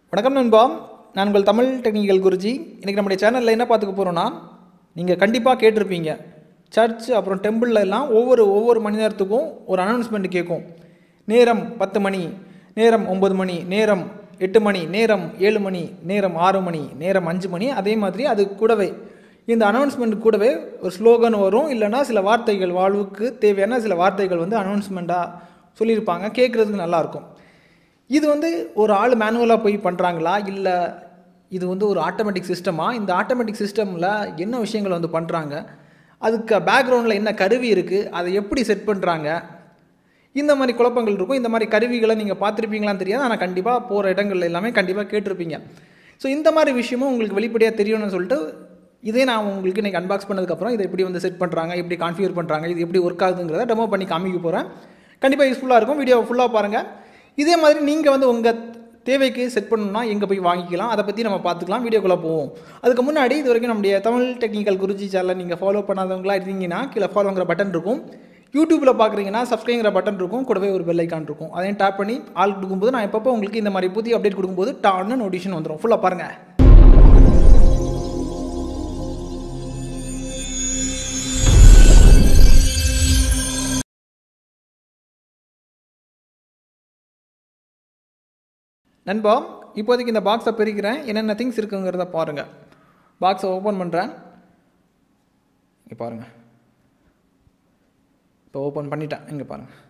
வணக்கம் நண்பா நான் உங்கள் தமிழ் டெக்னிக்கல் குருஜி இன்றைக்கி நம்முடைய சேனலில் என்ன பார்த்துக்க போகிறோன்னா நீங்கள் கண்டிப்பாக கேட்டிருப்பீங்க சர்ச் அப்புறம் டெம்பிளில் எல்லாம் ஒவ்வொரு ஒவ்வொரு மணி நேரத்துக்கும் ஒரு அனௌன்ஸ்மெண்ட் கேட்கும் நேரம் பத்து மணி நேரம் ஒம்பது மணி நேரம் எட்டு மணி நேரம் ஏழு மணி நேரம் ஆறு மணி நேரம் அஞ்சு மணி அதே மாதிரி அது கூடவே இந்த அனௌன்ஸ்மெண்ட் கூடவே ஒரு ஸ்லோகன் வரும் இல்லைன்னா சில வார்த்தைகள் வாழ்வுக்கு தேவையான சில வார்த்தைகள் வந்து அனௌன்ஸ்மெண்ட்டாக சொல்லியிருப்பாங்க கேட்குறதுக்கு நல்லாயிருக்கும் இது வந்து ஒரு ஆள் மேனுவலாக போய் பண்ணுறாங்களா இல்லை இது வந்து ஒரு ஆட்டோமேட்டிக் சிஸ்டமா இந்த ஆட்டோமேட்டிக் சிஸ்டமில் என்ன விஷயங்கள் வந்து பண்ணுறாங்க அதுக்கு பேக்ரவுண்டில் என்ன கருவி இருக்குது அதை எப்படி செட் பண்ணுறாங்க இந்த மாதிரி குழப்பங்கள் இருக்கும் இந்த மாதிரி கருவிகளை நீங்கள் பார்த்துருப்பீங்களான்னு தெரியாது ஆனால் கண்டிப்பாக போகிற இடங்கள்ல எல்லாமே கண்டிப்பாக கேட்டிருப்பீங்க ஸோ இந்த மாதிரி விஷயமும் உங்களுக்கு வெளிப்படையாக தெரியணும்னு சொல்லிட்டு இதே நான் உங்களுக்கு இன்றைக்கி அன்பாக்ஸ் பண்ணதுக்கப்புறம் இதை எப்படி வந்து செட் பண்ணுறாங்க எப்படி கான்ஃபிகர் பண்ணுறாங்க இது எப்படி ஒர்க் ஆகுதுங்கிறத டெமோ பண்ணி காமிக்க போகிறேன் கண்டிப்பாக யூஸ்ஃபுல்லாக இருக்கும் வீடியோ ஃபுல்லாக பாருங்கள் இதே மாதிரி நீங்கள் வந்து உங்கள் தேவைக்கு செட் பண்ணணும்னா எங்கே போய் வாங்கிக்கலாம் அதை பற்றி நம்ம பார்த்துக்கலாம் வீடியோக்குள்ளே போவோம் அதுக்கு முன்னாடி இது வரைக்கும் நம்முடைய தமிழ் டெக்னிக்கல் குருஜி சேனலை நீங்கள் ஃபாலோ பண்ணாதவங்களா இருந்தீங்கன்னா கீழே ஃபாலோங்கிற பட்டன் இருக்கும் யூடியூப்பில் பார்க்குறீங்கன்னா சப்ஸ்கிரைங்கிற பட்டன் இருக்கும் கூடவே ஒரு பெல் ஐக்கான் இருக்கும் அதையும் டேப் பண்ணி ஆள் கொடுக்கும்போது நான் எப்பப்போ உங்களுக்கு இந்த மாதிரி புதிய அப்டேட் கொடுக்கும்போது டான்னு நோட்டிஃபிகேஷன் வந்துடும் ஃபுல்லாக பாருங்கள் நண்பா இப்போதைக்கு இந்த பாக்ஸை பிரிக்கிறேன் என்னென்ன திங்ஸ் இருக்குங்கிறத பாருங்கள் பாக்ஸை ஓப்பன் பண்ணுறேன் இங்கே பாருங்கள் இப்போ ஓப்பன் பண்ணிட்டேன் இங்கே பாருங்கள்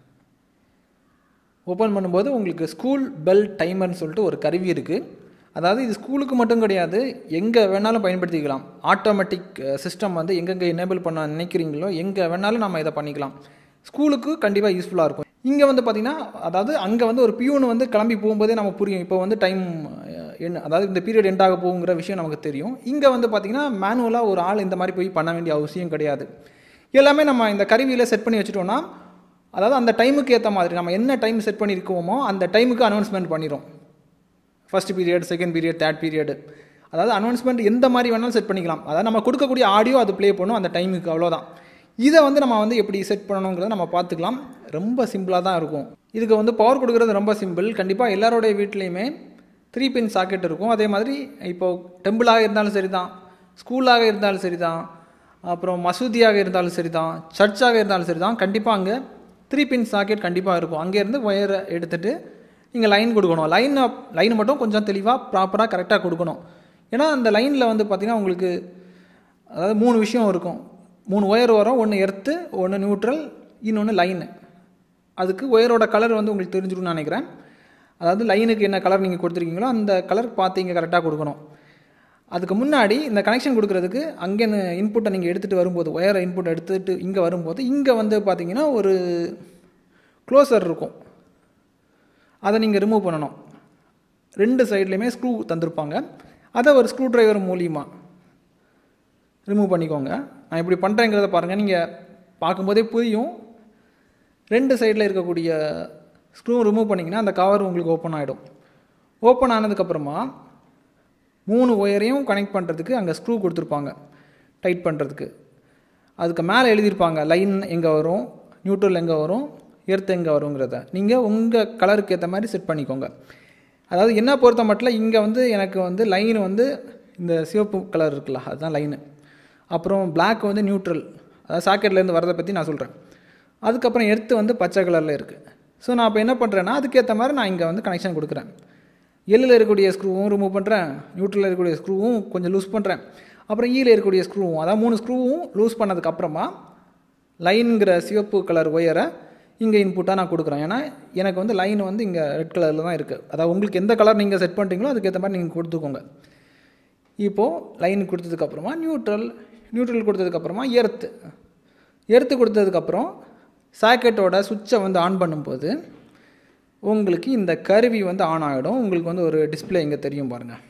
ஓப்பன் பண்ணும்போது உங்களுக்கு ஸ்கூல் பெல் டைமர்னு சொல்லிட்டு ஒரு கருவி இருக்குது அதாவது இது ஸ்கூலுக்கு மட்டும் கிடையாது எங்கே வேணாலும் பயன்படுத்திக்கலாம் ஆட்டோமேட்டிக் சிஸ்டம் வந்து எங்கெங்கே எனேபிள் பண்ண நினைக்கிறீங்களோ எங்கே வேணாலும் நம்ம இதை பண்ணிக்கலாம் ஸ்கூலுக்கு கண்டிப்பாக யூஸ்ஃபுல்லாக இருக்கும் இங்கே வந்து பார்த்திங்கன்னா அதாவது அங்கே வந்து ஒரு பியூன் வந்து கிளம்பி போகும்போதே நம்ம புரியும் இப்போ வந்து டைம் என்ன அதாவது இந்த பீரியட் எண்ட் ஆக போகுங்கிற விஷயம் நமக்கு தெரியும் இங்கே வந்து பார்த்திங்கன்னா மேனுவலாக ஒரு ஆள் இந்த மாதிரி போய் பண்ண வேண்டிய அவசியம் கிடையாது எல்லாமே நம்ம இந்த கருவியில் செட் பண்ணி வச்சுட்டோம்னா அதாவது அந்த டைமுக்கு ஏற்ற மாதிரி நம்ம என்ன டைம் செட் பண்ணியிருக்கோமோ அந்த டைமுக்கு அனௌன்ஸ்மெண்ட் பண்ணிடும் first period second period third period அதாவது அனௌன்ஸ்மெண்ட் எந்த மாதிரி வேணாலும் செட் பண்ணிக்கலாம் அதாவது நம்ம கொடுக்கக்கூடிய ஆடியோ அது ப்ளே பண்ணும் அந்த டைமுக்கு அவ்வளோதான் இதை வந்து நம்ம வந்து எப்படி செட் பண்ணணுங்கிறத நம்ம பார்த்துக்கலாம் ரொம்ப சிம்பிளாக தான் இருக்கும் இதுக்கு வந்து பவர் கொடுக்குறது ரொம்ப சிம்பிள் கண்டிப்பாக எல்லாரோடைய வீட்லேயுமே த்ரீ பின் சாக்கெட் இருக்கும் அதே மாதிரி இப்போது டெம்பிளாக இருந்தாலும் சரி தான் ஸ்கூலாக இருந்தாலும் சரி தான் அப்புறம் மசூதியாக இருந்தாலும் சரி தான் சர்ச்சாக இருந்தாலும் சரி தான் கண்டிப்பாக அங்கே த்ரீ பின் சாக்கெட் கண்டிப்பாக இருக்கும் அங்கேருந்து ஒயரை எடுத்துகிட்டு நீங்கள் லைன் கொடுக்கணும் லைன் லைன் மட்டும் கொஞ்சம் தெளிவாக ப்ராப்பராக கரெக்டாக கொடுக்கணும் ஏன்னா அந்த லைனில் வந்து பார்த்திங்கன்னா உங்களுக்கு அதாவது மூணு விஷயம் இருக்கும் மூணு ஒயர் வரும் ஒன்று எர்த்து ஒன்று நியூட்ரல் இன்னொன்று லைனு அதுக்கு ஒயரோட கலர் வந்து உங்களுக்கு தெரிஞ்சிடும்னு நினைக்கிறேன் அதாவது லைனுக்கு என்ன கலர் நீங்கள் கொடுத்துருக்கீங்களோ அந்த கலர் பார்த்து இங்கே கரெக்டாக கொடுக்கணும் அதுக்கு முன்னாடி இந்த கனெக்ஷன் கொடுக்குறதுக்கு அங்கேன்னு இன்புட்டை நீங்கள் எடுத்துகிட்டு வரும்போது ஒயரை இன்புட் எடுத்துகிட்டு இங்கே வரும்போது இங்கே வந்து பார்த்தீங்கன்னா ஒரு க்ளோசர் இருக்கும் அதை நீங்கள் ரிமூவ் பண்ணணும் ரெண்டு சைட்லேயுமே ஸ்க்ரூ தந்திருப்பாங்க அதை ஒரு ஸ்க்ரூ ட்ரைவர் மூலியமாக ரிமூவ் பண்ணிக்கோங்க நான் இப்படி பண்ணுறேங்கிறத பாருங்கள் நீங்கள் பார்க்கும்போதே புரியும் ரெண்டு சைடில் இருக்கக்கூடிய ஸ்க்ரூ ரிமூவ் பண்ணிங்கன்னா அந்த கவர் உங்களுக்கு ஓப்பன் ஆகிடும் ஓப்பன் ஆனதுக்கப்புறமா மூணு ஒயரையும் கனெக்ட் பண்ணுறதுக்கு அங்கே ஸ்க்ரூ கொடுத்துருப்பாங்க டைட் பண்ணுறதுக்கு அதுக்கு மேலே எழுதியிருப்பாங்க லைன் எங்கே வரும் நியூட்ரல் எங்கே வரும் எர்த் எங்கே வருங்கிறத நீங்கள் உங்கள் கலருக்கு ஏற்ற மாதிரி செட் பண்ணிக்கோங்க அதாவது என்ன பொறுத்த மட்டும் இங்கே வந்து எனக்கு வந்து லைன் வந்து இந்த சிவப்பு கலர் இருக்குல்ல அதுதான் லைனு அப்புறம் பிளாக் வந்து நியூட்ரல் அதாவது சாக்கெட்லேருந்து வரதை பற்றி நான் சொல்கிறேன் அதுக்கப்புறம் எர்த்து வந்து பச்சை கலரில் இருக்குது ஸோ நான் இப்போ என்ன பண்ணுறேன்னா அதுக்கேற்ற மாதிரி நான் இங்கே வந்து கனெக்ஷன் கொடுக்குறேன் எல்லில் இருக்கக்கூடிய ஸ்க்ரூவும் ரிமூவ் பண்ணுறேன் நியூட்ரலில் இருக்கக்கூடிய ஸ்க்ரூவும் கொஞ்சம் லூஸ் பண்ணுறேன் அப்புறம் ஈயில் இருக்கக்கூடிய ஸ்க்ரூவும் அதாவது மூணு ஸ்க்ரூவும் லூஸ் பண்ணதுக்கப்புறமா லைனுங்கிற சிவப்பு கலர் ஒயரை இங்கே இன்புட்டாக நான் கொடுக்குறேன் ஏன்னா எனக்கு வந்து லைன் வந்து இங்கே ரெட் கலரில் தான் இருக்குது அதாவது உங்களுக்கு எந்த கலர் நீங்கள் செட் பண்ணுறீங்களோ அதுக்கேற்ற மாதிரி நீங்கள் கொடுத்துக்கோங்க இப்போது லைன் கொடுத்ததுக்கப்புறமா நியூட்ரல் நியூட்ரல் கொடுத்ததுக்கப்புறமா எர்த்து எர்த்து கொடுத்ததுக்கப்புறம் சாக்கெட்டோட சுவிட்சை வந்து ஆன் பண்ணும்போது உங்களுக்கு இந்த கருவி வந்து ஆன் ஆகிடும் உங்களுக்கு வந்து ஒரு டிஸ்பிளே இங்கே தெரியும் பாருங்கள்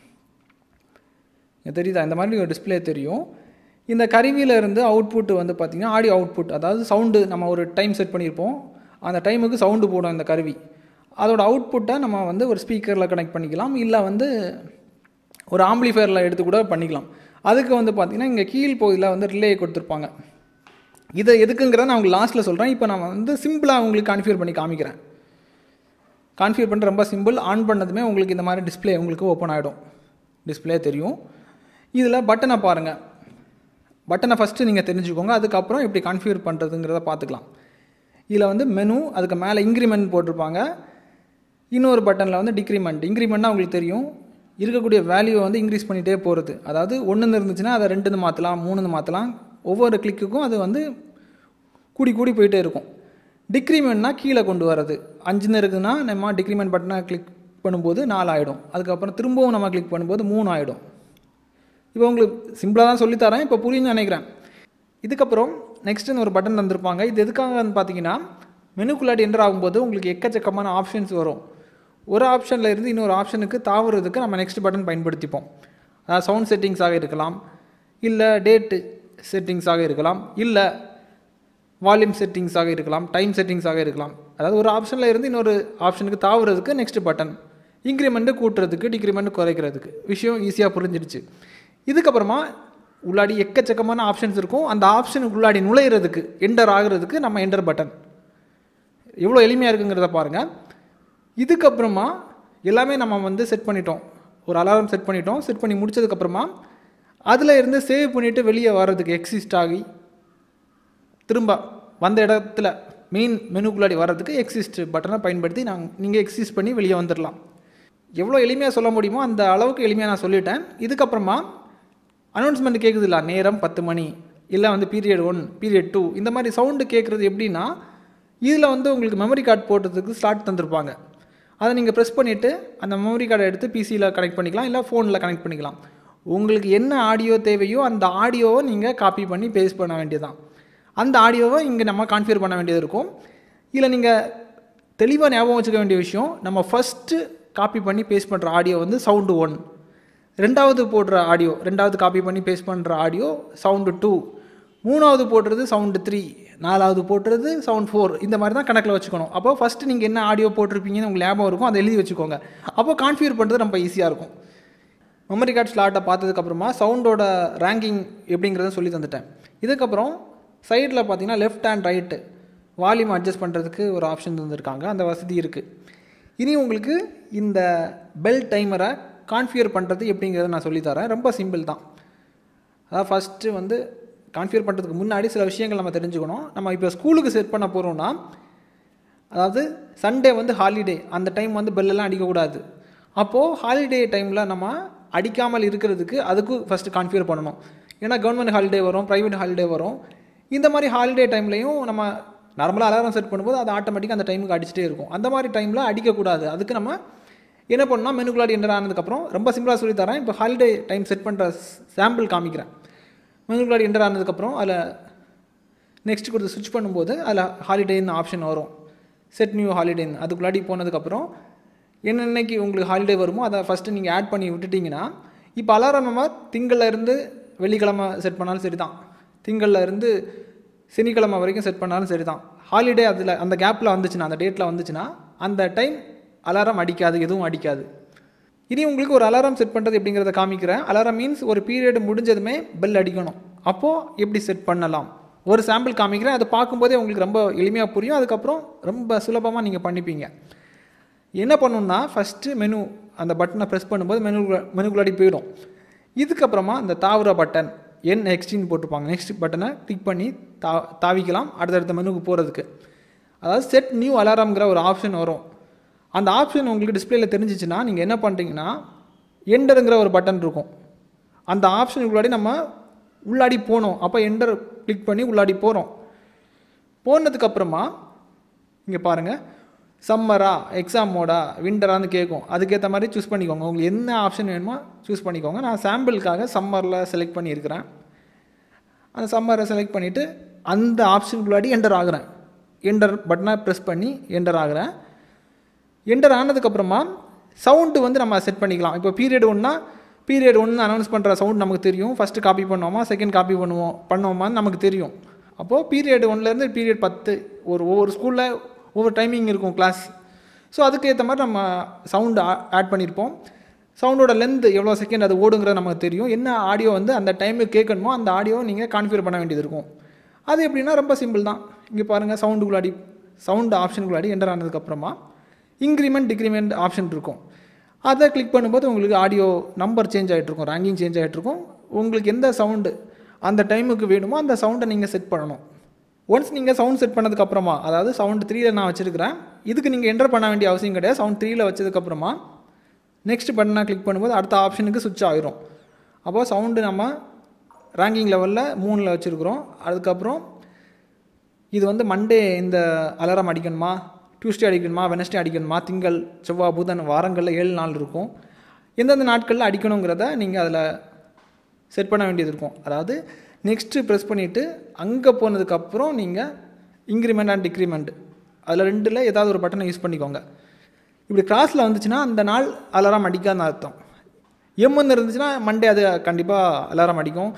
இங்கே தெரியுதா இந்த மாதிரி ஒரு டிஸ்பிளே தெரியும் இந்த கருவியிலேருந்து அவுட்புட் வந்து பார்த்திங்கன்னா ஆடியோ அவுட்புட் அதாவது சவுண்டு நம்ம ஒரு டைம் செட் பண்ணியிருப்போம் அந்த டைமுக்கு சவுண்டு போடும் இந்த கருவி அதோட அவுட்புட்டை நம்ம வந்து ஒரு ஸ்பீக்கரில் கனெக்ட் பண்ணிக்கலாம் இல்லை வந்து ஒரு ஆம்பிளிஃபயரில் எடுத்து கூட பண்ணிக்கலாம் அதுக்கு வந்து பார்த்திங்கன்னா இங்கே கீழ் பகுதியில் வந்து ரிலே கொடுத்துருப்பாங்க இதை எதுக்குங்கிறத நான் உங்களுக்கு லாஸ்ட்டில் சொல்கிறேன் இப்போ நான் வந்து சிம்பிளாக உங்களுக்கு கான்ஃபிகர் பண்ணி காமிக்கிறேன் கான்ஃபிகர் பண்ணுறது ரொம்ப சிம்பிள் ஆன் பண்ணதுமே உங்களுக்கு இந்த மாதிரி டிஸ்ப்ளே உங்களுக்கு ஓப்பன் ஆகிடும் டிஸ்ப்ளே தெரியும் இதில் பட்டனை பாருங்கள் பட்டனை ஃபஸ்ட்டு நீங்கள் தெரிஞ்சுக்கோங்க அதுக்கப்புறம் எப்படி கான்ஃபிகர் பண்ணுறதுங்கிறத பார்த்துக்கலாம் இதில் வந்து மெனு அதுக்கு மேலே இன்க்ரிமெண்ட் போட்டிருப்பாங்க இன்னொரு பட்டனில் வந்து டிக்ரிமெண்ட் இன்க்ரிமெண்ட்னா உங்களுக்கு தெரியும் இருக்கக்கூடிய வேல்யூவை வந்து இன்க்ரீஸ் பண்ணிகிட்டே போகிறது அதாவது ஒன்றுன்னு இருந்துச்சுன்னா அதை ரெண்டுன்னு மாற்றலாம் மூணுன்னு மாற்றலாம் ஒவ்வொரு கிளிக்குக்கும் அது வந்து கூடி கூடி போயிட்டே இருக்கும் டிக்ரிமெண்ட்னா கீழே கொண்டு வர்றது அஞ்சுன்னு இருக்குதுன்னா நம்ம டிக்ரிமெண்ட் பட்டனை கிளிக் பண்ணும்போது நாலு ஆகிடும் அதுக்கப்புறம் திரும்பவும் நம்ம கிளிக் பண்ணும்போது மூணு ஆகிடும் இப்போ உங்களுக்கு சிம்பிளாக தான் சொல்லித்தரேன் இப்போ புரியுன்னு நினைக்கிறேன் இதுக்கப்புறம் நெக்ஸ்ட்டுன்னு ஒரு பட்டன் தந்திருப்பாங்க இது எதுக்காகன்னு பார்த்தீங்கன்னா மெனுக்குள்ளாடி என்டர் ஆகும்போது உங்களுக்கு எக்கச்சக்கமான ஆப்ஷன்ஸ் வரும் ஒரு ஆப்ஷனில் இருந்து இன்னொரு ஆப்ஷனுக்கு தாவுறதுக்கு நம்ம நெக்ஸ்ட் பட்டன் பயன்படுத்திப்போம் அதாவது சவுண்ட் செட்டிங்ஸாக இருக்கலாம் இல்லை டேட்டு செட்டிங்ஸாக இருக்கலாம் இல்லை வால்யூம் செட்டிங்ஸாக இருக்கலாம் டைம் செட்டிங்ஸாக இருக்கலாம் அதாவது ஒரு ஆப்ஷனில் இருந்து இன்னொரு ஆப்ஷனுக்கு தாவுறதுக்கு நெக்ஸ்ட் பட்டன் இன்க்ரிமெண்ட்டு கூட்டுறதுக்கு டிக்ரிமெண்ட் குறைக்கிறதுக்கு விஷயம் ஈஸியாக புரிஞ்சிடுச்சு இதுக்கப்புறமா உள்ளாடி எக்கச்சக்கமான ஆப்ஷன்ஸ் இருக்கும் அந்த ஆப்ஷனுக்கு உள்ளாடி நுழையிறதுக்கு என்டர் ஆகுறதுக்கு நம்ம என்டர் பட்டன் எவ்வளோ எளிமையாக இருக்குங்கிறத பாருங்கள் இதுக்கப்புறமா எல்லாமே நம்ம வந்து செட் பண்ணிட்டோம் ஒரு அலாரம் செட் பண்ணிட்டோம் செட் பண்ணி முடிச்சதுக்கப்புறமா அதில் இருந்து சேவ் பண்ணிவிட்டு வெளியே வர்றதுக்கு எக்ஸிஸ்ட் ஆகி திரும்ப வந்த இடத்துல மெயின் மெனுக்குள்ளாடி வர்றதுக்கு எக்ஸிஸ்ட் பட்டனை பயன்படுத்தி நாங்கள் நீங்கள் எக்ஸிஸ்ட் பண்ணி வெளியே வந்துடலாம் எவ்வளோ எளிமையாக சொல்ல முடியுமோ அந்த அளவுக்கு எளிமையாக நான் சொல்லிட்டேன் இதுக்கப்புறமா அனௌன்ஸ்மெண்ட் கேட்குது இல்லை நேரம் பத்து மணி இல்லை வந்து பீரியட் ஒன் பீரியட் டூ இந்த மாதிரி சவுண்டு கேட்குறது எப்படின்னா இதில் வந்து உங்களுக்கு மெமரி கார்டு போடுறதுக்கு ஸ்லாட் தந்திருப்பாங்க அதை நீங்கள் ப்ரெஸ் பண்ணிவிட்டு அந்த மெமரி கார்டை எடுத்து பிசியில் கனெக்ட் பண்ணிக்கலாம் இல்லை ஃபோனில் கனெக்ட் பண்ணிக்கலாம் உங்களுக்கு என்ன ஆடியோ தேவையோ அந்த ஆடியோவை நீங்கள் காப்பி பண்ணி பேஸ்ட் பண்ண வேண்டியதான் அந்த ஆடியோவை இங்கே நம்ம கான்ஃபிகர் பண்ண வேண்டியது இருக்கும் இதில் நீங்கள் தெளிவாக ஞாபகம் வச்சுக்க வேண்டிய விஷயம் நம்ம ஃபஸ்ட்டு காப்பி பண்ணி பேஸ்ட் பண்ணுற ஆடியோ வந்து சவுண்டு ஒன் ரெண்டாவது போடுற ஆடியோ ரெண்டாவது காப்பி பண்ணி பேஸ்ட் பண்ணுற ஆடியோ சவுண்டு டூ மூணாவது போடுறது சவுண்டு த்ரீ நாலாவது போட்டுறது சவுண்ட் ஃபோர் இந்த மாதிரி தான் கணக்கில் வச்சுக்கணும் அப்போ ஃபஸ்ட்டு நீங்கள் என்ன ஆடியோ போட்டிருப்பீங்கன்னு உங்களுக்கு ஞாபகம் இருக்கும் அதை எழுதி வச்சுக்கோங்க அப்போ கான்ஃபிகர் பண்ணுறது ரொம்ப ஈஸியாக இருக்கும் மெமரி கார்டு ஸ்லாட்டை பார்த்ததுக்கப்புறமா சவுண்டோட ரேங்கிங் எப்படிங்கிறத சொல்லி தந்துட்டேன் இதுக்கப்புறம் சைடில் பார்த்தீங்கன்னா left and right volume adjust பண்ணுறதுக்கு ஒரு ஆப்ஷன் தந்திருக்காங்க அந்த வசதி இருக்குது இனி உங்களுக்கு இந்த பெல் டைமரை கான்ஃபிகர் பண்ணுறது எப்படிங்கிறத நான் சொல்லித்தரேன் ரொம்ப சிம்பிள் தான் அதாவது ஃபஸ்ட்டு வந்து கான்ஃபிகர் பண்ணுறதுக்கு முன்னாடி சில விஷயங்கள் நம்ம தெரிஞ்சுக்கணும் நம்ம இப்போ ஸ்கூலுக்கு செட் பண்ண போகிறோம்னா அதாவது சண்டே வந்து ஹாலிடே அந்த டைம் வந்து பெல்லெல்லாம் அடிக்கக்கூடாது அப்போது ஹாலிடே டைமில் நம்ம அடிக்காமல் இருக்கிறதுக்கு அதுக்கு ஃபஸ்ட்டு கான்ஃபிகர் பண்ணணும் ஏன்னா கவர்மெண்ட் ஹாலிடே வரும் ப்ரைவேட் ஹாலிடே வரும் இந்த மாதிரி ஹாலிடே டைம்லையும் நம்ம நார்மலாக அலாரம் செட் பண்ணும்போது அது ஆட்டோமேட்டிக்காக அந்த டைமுக்கு அடிச்சுட்டே இருக்கும் அந்த மாதிரி டைமில் அடிக்கக்கூடாது அதுக்கு நம்ம என்ன பண்ணால் மெனுக்குள்ளாடி என்டர் ஆனதுக்கப்புறம் ரொம்ப சிம்பிளாக சொல்லி தரேன் இப்போ ஹாலிடே டைம் செட் பண்ணுற சாம்பிள் காமிக்கிறேன் மெனுக்குள்ளாடி என்டர் ஆனதுக்கப்புறம் அதில் நெக்ஸ்ட் கொடுத்து ஸ்விட்ச் பண்ணும்போது அதில் ஹாலிடேன்னு ஆப்ஷன் வரும் செட் நியூ ஹாலிடேன்னு அதுக்குள்ளாடி போனதுக்கப்புறம் என்னென்னைக்கு உங்களுக்கு ஹாலிடே வருமோ அதை ஃபஸ்ட்டு நீங்கள் ஆட் பண்ணி விட்டுட்டிங்கன்னா இப்போ அலாரம் நம்ம திங்களில் இருந்து வெள்ளிக்கிழமை செட் பண்ணாலும் சரி தான் திங்களில் இருந்து சனிக்கிழமை வரைக்கும் செட் பண்ணாலும் சரி தான் ஹாலிடே அதில் அந்த கேப்பில் வந்துச்சுன்னா அந்த டேட்டில் வந்துச்சுன்னா அந்த டைம் அலாரம் அடிக்காது எதுவும் அடிக்காது இனி உங்களுக்கு ஒரு அலாரம் செட் பண்ணுறது எப்படிங்கிறத காமிக்கிறேன் அலாரம் மீன்ஸ் ஒரு பீரியட் முடிஞ்சதுமே பெல் அடிக்கணும் அப்போது எப்படி செட் பண்ணலாம் ஒரு சாம்பிள் காமிக்கிறேன் அதை பார்க்கும்போதே உங்களுக்கு ரொம்ப எளிமையாக புரியும் அதுக்கப்புறம் ரொம்ப சுலபமாக நீங்கள் பண்ணிப்பீங்க என்ன பண்ணணும்னா ஃபஸ்ட்டு மெனு அந்த பட்டனை ப்ரெஸ் பண்ணும்போது மெனு மெனுக்குள்ளாடி போயிடும் இதுக்கப்புறமா அந்த தாவுற பட்டன் என் நெக்ஸ்டின்னு போட்டிருப்பாங்க நெக்ஸ்ட் பட்டனை கிளிக் பண்ணி தா தாவிக்கலாம் அடுத்தடுத்த மெனுக்கு போகிறதுக்கு அதாவது செட் நியூ அலாரம்ங்கிற ஒரு ஆப்ஷன் வரும் அந்த ஆப்ஷன் உங்களுக்கு டிஸ்பிளேல தெரிஞ்சிச்சுன்னா நீங்கள் என்ன பண்ணுறீங்கன்னா எண்டருங்கிற ஒரு பட்டன் இருக்கும் அந்த ஆப்ஷனுக்குள்ளாடி நம்ம உள்ளாடி போனோம் அப்போ எண்டர் கிளிக் பண்ணி உள்ளாடி போகிறோம் போனதுக்கப்புறமா இங்கே பாருங்கள் சம்மரா எக்ஸாம் மோடா விண்டரான்னு கேட்கும் அதுக்கேற்ற மாதிரி சூஸ் பண்ணிக்கோங்க உங்களுக்கு என்ன ஆப்ஷன் வேணுமோ சூஸ் பண்ணிக்கோங்க நான் சாம்பிளுக்காக சம்மரில் செலக்ட் பண்ணியிருக்கிறேன் அந்த சம்மரை செலக்ட் பண்ணிவிட்டு அந்த ஆப்ஷனுக்குள்ளாடி என்டர் ஆகுறேன் என்டர் பட்டனை ப்ரெஸ் பண்ணி என்டர் ஆகுறேன் என்டர் ஆனதுக்கப்புறமா சவுண்டு வந்து நம்ம செட் பண்ணிக்கலாம் இப்போ பீரியட் ஒன்றா பீரியட் ஒன்று அனௌன்ஸ் பண்ணுற சவுண்ட் நமக்கு தெரியும் ஃபஸ்ட்டு காப்பி பண்ணுவோமா செகண்ட் காப்பி பண்ணுவோம் பண்ணுவோமான்னு நமக்கு தெரியும் அப்போது பீரியட் ஒன்லேருந்து பீரியட் பத்து ஒரு ஒவ்வொரு ஸ்கூலில் ஒவ்வொரு டைமிங் இருக்கும் கிளாஸ் ஸோ அதுக்கு ஏற்ற மாதிரி நம்ம சவுண்டு ஆட் பண்ணியிருப்போம் சவுண்டோட லென்த் எவ்வளோ செகண்ட் அது ஓடுங்கிறது நமக்கு தெரியும் என்ன ஆடியோ வந்து அந்த டைமுக்கு கேட்கணுமோ அந்த ஆடியோ நீங்கள் கான்ஃபிகர் பண்ண வேண்டியது இருக்கும் அது எப்படின்னா ரொம்ப சிம்பிள் தான் இங்கே பாருங்கள் சவுண்டுக்குள்ளாடி சவுண்டு ஆப்ஷனுக்குள்ளாடி என்டர் ஆனதுக்கப்புறமா இன்க்ரிமெண்ட் டிக்ரிமெண்ட் ஆப்ஷன் இருக்கும் அதை கிளிக் பண்ணும்போது உங்களுக்கு ஆடியோ நம்பர் சேஞ்ச் ஆகிட்டு இருக்கும் ரேங்கிங் சேஞ்ச் ஆகிட்டு இருக்கும் உங்களுக்கு எந்த சவுண்டு அந்த டைமுக்கு வேணுமோ அந்த சவுண்டை நீங்கள் செட் பண்ணணும் ஒன்ஸ் நீங்கள் சவுண்ட் செட் பண்ணதுக்கப்புறமா அதாவது சவுண்ட் த்ரீயில் நான் வச்சுருக்கிறேன் இதுக்கு நீங்கள் என்டர் பண்ண வேண்டிய அவசியம் கிடையாது சவுண்ட் த்ரீயில் வச்சதுக்கப்புறமா நெக்ஸ்ட் பட்டனை கிளிக் பண்ணும்போது அடுத்த ஆப்ஷனுக்கு சுவிட்ச் ஆகிரும் அப்போ சவுண்டு நம்ம ரேங்கிங் லெவலில் மூணில் வச்சுருக்குறோம் அதுக்கப்புறம் இது வந்து மண்டே இந்த அலாரம் அடிக்கணுமா டியூஸ்டே அடிக்கணுமா வெனஸ்டே அடிக்கணுமா திங்கள் செவ்வாய் புதன் வாரங்களில் ஏழு நாள் இருக்கும் எந்தெந்த நாட்களில் அடிக்கணுங்கிறத நீங்கள் அதில் செட் பண்ண வேண்டியது இருக்கும் அதாவது நெக்ஸ்ட்டு ப்ரெஸ் பண்ணிவிட்டு அங்கே போனதுக்கப்புறம் நீங்கள் இன்க்ரிமெண்ட் அண்ட் டிக்ரிமெண்ட் அதில் ரெண்டில் ஏதாவது ஒரு பட்டனை யூஸ் பண்ணிக்கோங்க இப்படி கிராஸில் வந்துச்சுன்னா அந்த நாள் அலாரம் அடிக்காதுன்னு அர்த்தம் எம்முன்னு இருந்துச்சுன்னா மண்டே அது கண்டிப்பாக அலாரம் அடிக்கும்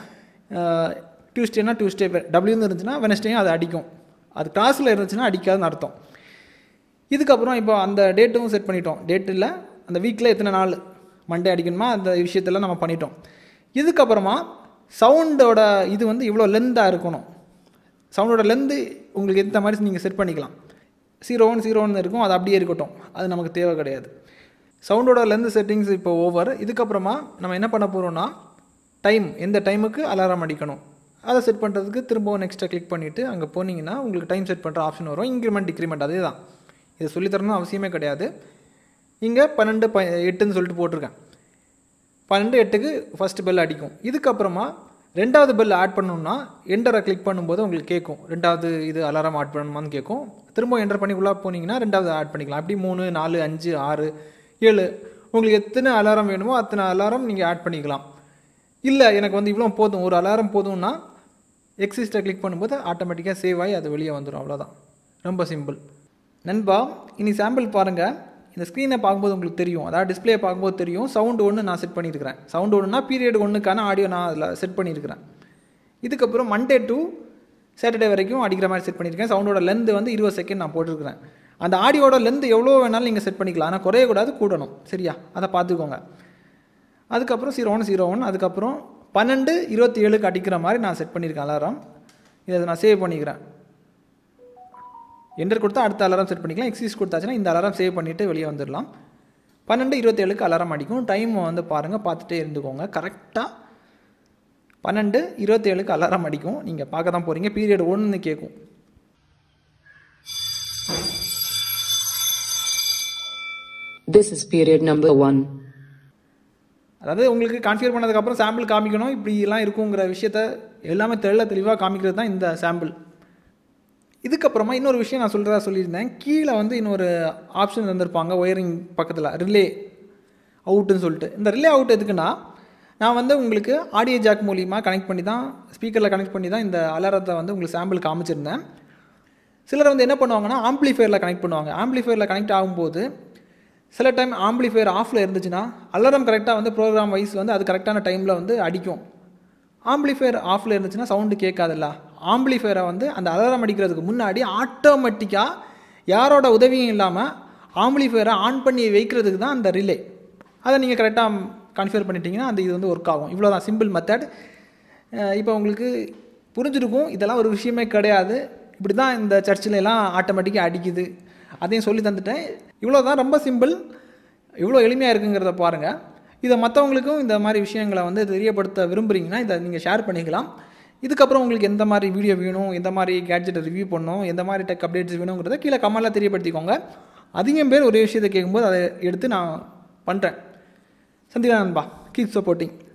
டியூஸ்டேனா டியூஸ்டே டபிள்யூன்னு இருந்துச்சுன்னா வெனஸ்டேயும் அது அடிக்கும் அது கிராஸில் இருந்துச்சுன்னா அடிக்காதுன்னு அர்த்தம் இதுக்கப்புறம் இப்போ அந்த டேட்டும் செட் பண்ணிட்டோம் டேட்டில் அந்த வீக்கில் எத்தனை நாள் மண்டே அடிக்கணுமா அந்த விஷயத்தெல்லாம் நம்ம பண்ணிட்டோம் இதுக்கப்புறமா சவுண்டோட இது வந்து இவ்வளோ லென்த்தாக இருக்கணும் சவுண்டோட லென்த்து உங்களுக்கு ஏற்ற மாதிரி நீங்கள் செட் பண்ணிக்கலாம் ஜீரோ ஒன் ஜீரோ ஒன் இருக்கும் அது அப்படியே இருக்கட்டும் அது நமக்கு தேவை கிடையாது சவுண்டோட லென்த் செட்டிங்ஸ் இப்போ ஓவர் இதுக்கப்புறமா நம்ம என்ன பண்ண போகிறோம்னா டைம் எந்த டைமுக்கு அலாரம் அடிக்கணும் அதை செட் பண்ணுறதுக்கு திரும்பவும் நெக்ஸ்ட்டை கிளிக் பண்ணிவிட்டு அங்கே போனீங்கன்னா உங்களுக்கு டைம் செட் பண்ணுற ஆப்ஷன் வரும் இன்க்ரிமெண்ட் டிக்ரிமெண்ட் அதே தான் இதை சொல்லித்தரணும் அவசியமே கிடையாது இங்கே பன்னெண்டு ப எட்டுன்னு சொல்லிட்டு போட்டிருக்கேன் பன்னெண்டு எட்டுக்கு ஃபஸ்ட்டு பெல் அடிக்கும் இதுக்கப்புறமா ரெண்டாவது பெல் ஆட் பண்ணணும்னா என்டரை கிளிக் பண்ணும்போது உங்களுக்கு கேட்கும் ரெண்டாவது இது அலாரம் ஆட் பண்ணணுமான்னு கேட்கும் திரும்ப என்டர் பண்ணி உள்ளே போனீங்கன்னா ரெண்டாவது ஆட் பண்ணிக்கலாம் அப்படி மூணு நாலு அஞ்சு ஆறு ஏழு உங்களுக்கு எத்தனை அலாரம் வேணுமோ அத்தனை அலாரம் நீங்கள் ஆட் பண்ணிக்கலாம் இல்லை எனக்கு வந்து இவ்வளோ போதும் ஒரு அலாரம் போதும்னா எக்ஸிஸ்ட்டை கிளிக் பண்ணும்போது ஆட்டோமேட்டிக்காக சேவ் ஆகி அது வெளியே வந்துடும் அவ்வளோதான் ரொம்ப சிம்பிள் நண்பா இனி சாம்பிள் பாருங்கள் இந்த ஸ்க்ரீனை பார்க்கும்போது உங்களுக்கு தெரியும் அதாவது டிஸ்பிளே பார்க்கும்போது தெரியும் சவுண்டு ஒன்று நான் செட் பண்ணியிருக்கிறேன் சவுண்டு ஒன்றுனா பீரியட் ஒன்றுக்கான ஆடியோ நான் அதில் செட் பண்ணியிருக்கிறேன் இதுக்கப்புறம் மண்டே டு சாட்டர்டே வரைக்கும் அடிக்கிற மாதிரி செட் பண்ணியிருக்கேன் சவுண்டோட லென்த் வந்து இருபது செகண்ட் நான் போட்டிருக்கிறேன் அந்த ஆடியோட லென்த் எவ்வளோ வேணாலும் நீங்கள் செட் பண்ணிக்கலாம் ஆனால் குறையக்கூடாது கூடணும் சரியா அதை பார்த்துக்கோங்க அதுக்கப்புறம் ஜீரோ ஒன் ஜீரோ ஒன் அதுக்கப்புறம் பன்னெண்டு இருபத்தி ஏழுக்கு அடிக்கிற மாதிரி நான் செட் பண்ணியிருக்கேன் அலாரம் இதை நான் சேவ் பண்ணிக்கிறேன் என்டர் கொடுத்தா அடுத்த அலாரம் செட் பண்ணிக்கலாம் எக்ஸிஸ் கொடுத்தாச்சுன்னா இந்த அலாரம் சேவ் பண்ணிவிட்டு வெளியே வந்துடலாம் பன்னெண்டு இருபத்தேழுக்கு அலாரம் அடிக்கும் டைம் வந்து பாருங்கள் பார்த்துட்டே இருந்துக்கோங்க கரெக்டாக பன்னெண்டு இருபத்தேழுக்கு அலாரம் அடிக்கும் நீங்கள் பார்க்க தான் போகிறீங்க பீரியட் ஒன்று கேட்கும் This is period number one. அதாவது உங்களுக்கு கான்ஃபிகர் பண்ணதுக்கப்புறம் சாம்பிள் காமிக்கணும் இப்படிலாம் இருக்குங்கிற விஷயத்த எல்லாமே தெள்ள தெளிவாக காமிக்கிறது தான் இந்த சாம்பிள் இதுக்கப்புறமா இன்னொரு விஷயம் நான் சொல்கிறதா சொல்லியிருந்தேன் கீழே வந்து இன்னொரு ஆப்ஷன் தந்திருப்பாங்க ஒயரிங் பக்கத்தில் ரிலே அவுட்டுன்னு சொல்லிட்டு இந்த ரிலே அவுட் எதுக்குன்னா நான் வந்து உங்களுக்கு ஆடியோ ஜாக் மூலிமா கனெக்ட் பண்ணி தான் ஸ்பீக்கரில் கனெக்ட் பண்ணி தான் இந்த அலாரத்தை வந்து உங்களுக்கு சாம்பிள் காமிச்சிருந்தேன் சிலர் வந்து என்ன பண்ணுவாங்கன்னா ஆம்ப்ளிஃபையரில் கனெக்ட் பண்ணுவாங்க ஆம்ப்ளிஃபையரில் கனெக்ட் ஆகும்போது சில டைம் ஆம்ப்ளிஃபையர் ஆஃபில் இருந்துச்சுன்னா அலாரம் கரெக்டாக வந்து ப்ரோக்ராம் வைஸ் வந்து அது கரெக்டான டைமில் வந்து அடிக்கும் ஆம்ப்ளிஃபையர் ஆஃபில் இருந்துச்சுன்னா சவுண்டு கேட்காதுல்ல ஆம்ப்ளிஃபையரை வந்து அந்த அலாரம் அடிக்கிறதுக்கு முன்னாடி ஆட்டோமேட்டிக்காக யாரோட உதவியும் இல்லாமல் ஆம்ப்ளிஃபையரை ஆன் பண்ணி வைக்கிறதுக்கு தான் அந்த ரிலே அதை நீங்கள் கரெக்டாக கன்ஃபிகர் பண்ணிட்டீங்கன்னா அந்த இது வந்து ஒர்க் ஆகும் இவ்வளோ தான் சிம்பிள் மெத்தட் இப்போ உங்களுக்கு புரிஞ்சிருக்கும் இதெல்லாம் ஒரு விஷயமே கிடையாது இப்படி தான் இந்த சர்ச்சில் எல்லாம் ஆட்டோமேட்டிக்காக அடிக்குது அதையும் சொல்லி தந்துட்டேன் இவ்வளோ தான் ரொம்ப சிம்பிள் இவ்வளோ எளிமையாக இருக்குங்கிறத பாருங்கள் இதை மற்றவங்களுக்கும் இந்த மாதிரி விஷயங்களை வந்து தெரியப்படுத்த விரும்புகிறீங்கன்னா இதை நீங்கள் ஷேர் பண்ணிக்கலாம் இதுக்கப்புறம் உங்களுக்கு எந்த மாதிரி வீடியோ வேணும் எந்த மாதிரி கேட்ஜெட்டை ரிவ்யூ பண்ணணும் எந்த மாதிரி டெக் அப்டேட்ஸ் வேணுங்கிறத கீழே கமெண்ட்டில் தெரியப்படுத்திக்கோங்க அதிகம் பேர் ஒரே விஷயத்தை கேட்கும்போது அதை எடுத்து நான் பண்ணுறேன் சந்திரா நண்பா கீப் சப்போர்ட்டிங்